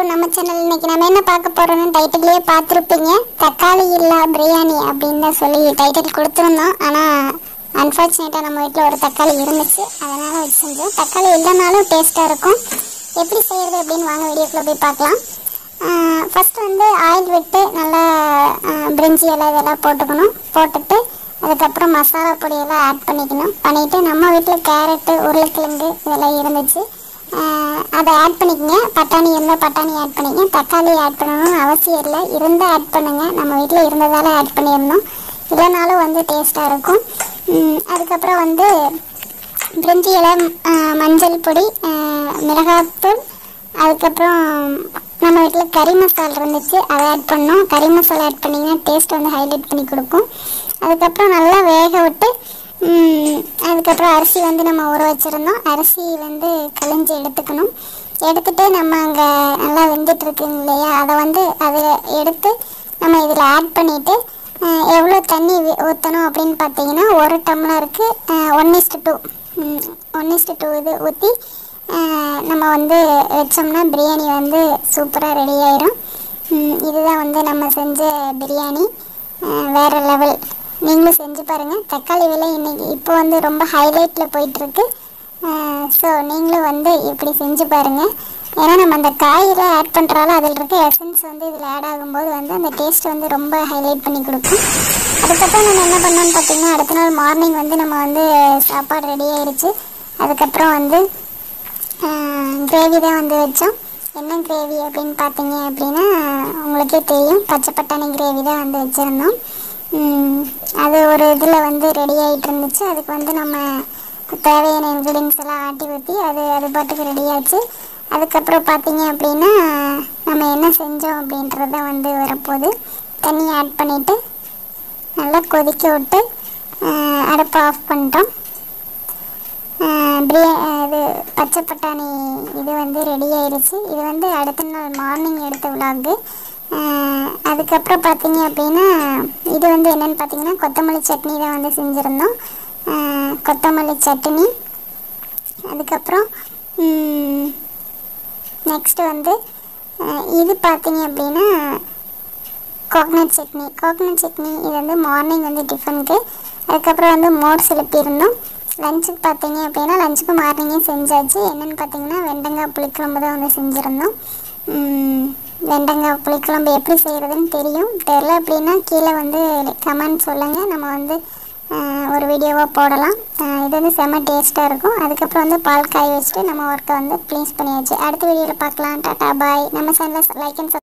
நம்ம சேனல் இன்னைக்கு நம்ம என்ன பார்க்க போறோம்னு டைட்டிலே பார்த்துருப்பீங்க தக்காளி இல்லா பிரியாணி அப்படின்னு தான் சொல்லி டைட்டில் கொடுத்துருந்தோம் ஆனால் அன்ஃபார்ச்சுனேட்டாக நம்ம வீட்டில் ஒரு தக்காளி இருந்துச்சு அதனால் வச்சு செஞ்சோம் தக்காளி இல்லைனாலும் டேஸ்ட்டாக இருக்கும் எப்படி செய்கிறது அப்படின்னு வாங்க வீடியோக்குள்ளே போய் பார்க்கலாம் ஃபஸ்ட் வந்து ஆயில் விட்டு நல்லா ஆஹ், பிரிஞ்சி இலை இதெல்லாம் போட்டுக்கணும் போட்டுட்டு அதுக்கப்புறம் மசாலா பொடியெல்லாம் ஆட் பண்ணிக்கணும் பண்ணிவிட்டு நம்ம வீட்டில் கேரட்டு உருளைக்கிழங்கு இதெல்லாம் இருந்துச்சு ஆஹ், அதை ஆட் பண்ணிக்கங்க பட்டாணி இருந்தால் பட்டாணி ஆட் பண்ணிக்கங்க தக்காளி ஆட் பண்ணணும்னு அவசியம் இல்லை இருந்தால் ஆட் பண்ணுங்கள் நம்ம வீட்டில் இருந்ததால் ஆட் பண்ணியிருந்தோம் இல்லைனாலும் வந்து டேஸ்ட்டாக இருக்கும் உம், அதுக்கப்புறம் வந்து பிரிஞ்சி இலை ஆஹ், மஞ்சள் பொடி ஆஹ், மிளகாத்தூள் அதுக்கப்புறம் நம்ம வீட்டில் கறி மசாலா இருந்துச்சு அதை ஆட் பண்ணோம் கறி மசாலா ஆட் பண்ணிங்கன்னா டேஸ்ட் வந்து ஹைலைட் பண்ணி கொடுக்கும் அதுக்கப்புறம் நல்லா வேக விட்டு ம், அதுக்கப்புறம் அரிசி வந்து நம்ம ஊற வச்சுருந்தோம் அரிசி வந்து கழிஞ்சு எடுத்துக்கணும் எடுத்துட்டு நம்ம அங்கே நல்லா வெந்துட்டு இருக்குங்க இல்லையா அதை வந்து அதை எடுத்து நம்ம இதில் ஆட் பண்ணிவிட்டு எவ்வளோ தண்ணி வி- ஊற்றணும் அப்படின்னு பார்த்தீங்கன்னா ஒரு டம்ளருக்கு one is to two one is to two இது ஊற்றி நம்ம வந்து வச்சோம்னா பிரியாணி வந்து சூப்பராக ரெடி ஆயிரும் ம், இதுதான் வந்து நம்ம செஞ்ச பிரியாணி அஹ், வேற லெவல் நீங்களும் செஞ்சு பாருங்கள் தக்காளி விலை இன்னைக்கு இப்போ வந்து ரொம்ப ஹைலைட்டில் போயிட்டுருக்கு ஸோ நீங்களும் வந்து இப்படி செஞ்சு பாருங்கள் ஏன்னா நம்ம அந்த காயெல்லாம் ஆட் பண்ணுறாலும் அதில் இருக்க எசன்ஸ் வந்து இதில் ஆட் ஆகும்போது வந்து அந்த டேஸ்ட் வந்து ரொம்ப ஹைலைட் பண்ணி கொடுக்கும் அதுக்கப்புறம் நம்ம என்ன பண்ணோம்னு பார்த்தீங்கன்னா அடுத்த நாள் மார்னிங் வந்து நம்ம வந்து சாப்பாடு ரெடி ஆயிடுச்சு அதுக்கப்புறம் வந்து கிரேவி தான் வந்து வச்சோம் என்ன கிரேவி அப்படின்னு பார்த்தீங்க அப்படின்னா உங்களுக்கே தெரியும் பச்சை பட்டாணி கிரேவி தான் வந்து வச்சுருந்தோம் உம், அது ஒரு இதில் வந்து ரெடி ஆகிட்டு இருந்துச்சு அதுக்கு வந்து நம்ம தேவையான இன்க்ரீடியன்ஸ் எல்லாம் ஆட்டி ஊற்றி அது அது பாட்டுக்கு ரெடி ஆச்சு அதுக்கப்புறம் பார்த்தீங்க அப்படின்னா நம்ம என்ன செஞ்சோம் அப்படின்றத வந்து வரப்போகுது தண்ணி ஆட் பண்ணிவிட்டு நல்லா கொதிக்க விட்டு அஹ், அடுப்பை ஆஃப் பண்ணிட்டோம் பிரியா இது பச்சை பட்டாணி இது வந்து ரெடி ஆயிடுச்சு இது வந்து அடுத்த நாள் மார்னிங் எடுத்த விலாகு அதுக்கப்புறம் பார்த்தீங்க அப்படின்னா இது வந்து என்னென்னு பார்த்தீங்கன்னா கொத்தமல்லி சட்னி தான் வந்து செஞ்சுருந்தோம் அஹ், கொத்தமல்லி சட்னி அதுக்கப்புறம் நெக்ஸ்ட்டு வந்து அஹ், இது பார்த்தீங்க அப்படின்னா கோகனட் சட்னி கோகனட் சட்னி இது வந்து மார்னிங் வந்து டிஃபனுக்கு அதுக்கப்புறம் வந்து மோர் சிலுப்பியிருந்தோம் லஞ்சுக்கு பார்த்தீங்க அப்படின்னா லஞ்சுக்கு மார்னிங்கே செஞ்சாச்சு என்னென்னு பார்த்தீங்கன்னா வெண்டங்காய் புளிக்குழம்பு தான் வந்து செஞ்சுருந்தோம் உம், வெண்டங்காய் புளிக்குழம்பு எப்படி செய்கிறதுன்னு தெரியும் தெரில அப்படின்னா கீழே வந்து கமெண்ட் சொல்லுங்கள் நம்ம வந்து ஆஹ், ஒரு வீடியோவாக போடலாம் ஆஹ், இது வந்து செம்ம டேஸ்ட்டாக இருக்கும் அதுக்கப்புறம் வந்து பால் காய வச்சுட்டு நம்ம ஒர்க்கை வந்து ப்ளீஸ் பண்ணியாச்சு அடுத்த வீடியோவில் பார்க்கலாம் டாட்டா பாய் நம்ம சேனலை லைக் அண்ட்